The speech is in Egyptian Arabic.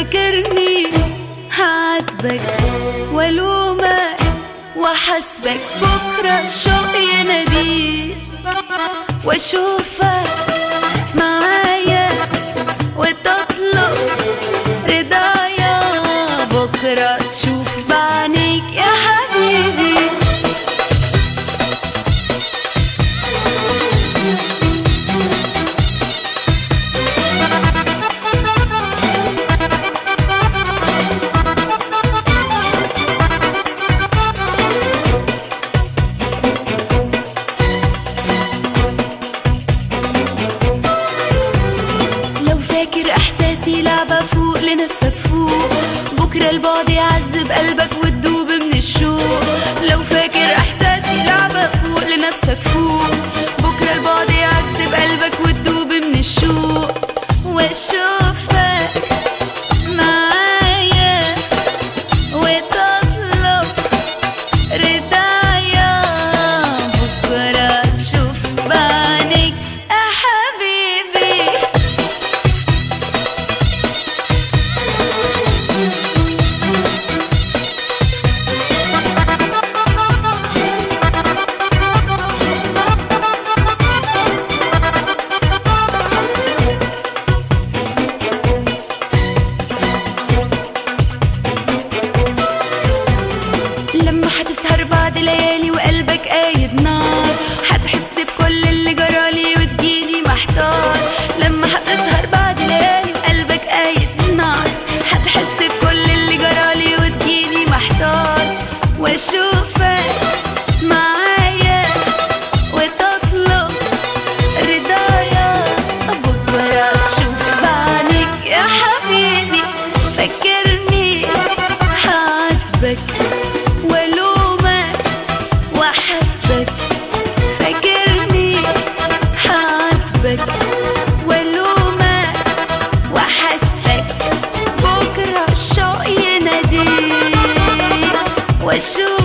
فاكرني هعاتبك والومك وحسبك بكرة شوق يناديك واشوفك معايا وتطلب رضايا بكرة تشوف بعينيك يا حبيبي لو فاكر احساسي لعبة فوق لنفسك فوق بكرة البعد يعذب قلبك وتدوب من الشوق لو فاكر احساسي لعبة فوق لنفسك فوق بكرة البعد يعذب قلبك وتدوب من الشوق واشوفك معايا وتطلب رضايا بكرة تشوف بعينيك يا حبيبي لما هتسهر بعد ليالي وقلبك قايد نار هتحس بكل اللي جرالي وتجيلي محتار لما هتسهر بعد ليالي وقلبك قايد نار هتحس بكل اللي جرالي وتجيلي محتار واشوفك معايا وتطلب رضايا بكرة تشوف بعينيك يا حبيبي فكرني هعاتبك والومك وحسبك فاكرني هعاتبك والومك وحسبك بكرة الشوق يناديك واشوف